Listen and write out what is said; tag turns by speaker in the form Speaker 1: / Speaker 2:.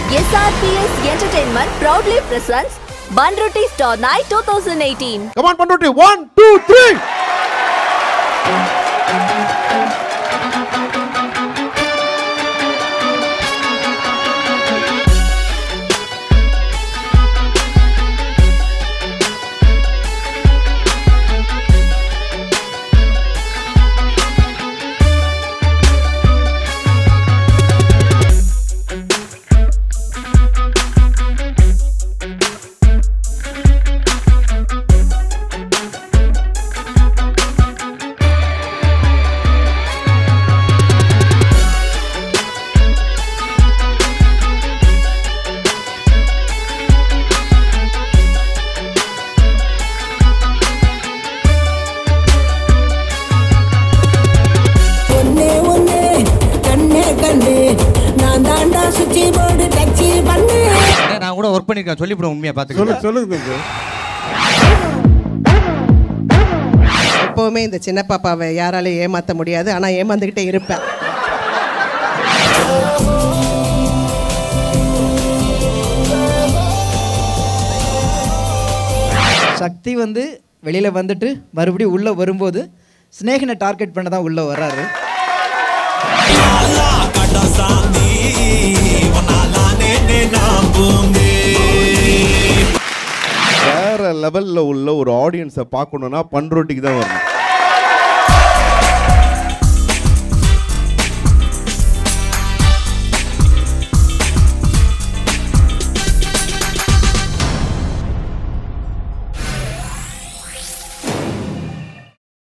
Speaker 1: SRPS Entertainment proudly presents Banruti Star Night 2018.
Speaker 2: Come on Panruti one two three
Speaker 3: ஒன்னே ஒன்னே கண்ணே கண்ணே நான் தாண்டா சுச்சி போர்டு டச்சு பண்ணு
Speaker 4: நான் கூட ஒர்க் பண்ணிருக்கேன் சொல்லிவிடுவேன் உண்மையை
Speaker 2: சொல்லு
Speaker 4: பார்த்துக்க
Speaker 2: சொல்லுங்க தம்பி.
Speaker 5: எப்போவுமே இந்த சின்ன பாப்பாவை யாராலையும் ஏமாற்ற முடியாது ஆனால் ஏமாந்துக்கிட்டே இருப்பேன்
Speaker 6: சக்தி வந்து வெளியில் வந்துட்டு மறுபடியும் உள்ளே வரும்போது ஸ்னேகனை டார்கெட் பண்ண தான் உள்ளே வர்றாரு
Speaker 2: வேற லெவல்ல உள்ள ஒரு ஆடியன்ஸை பார்க்கணும்னா பண்ருட்டிக்கு தான் வரணும்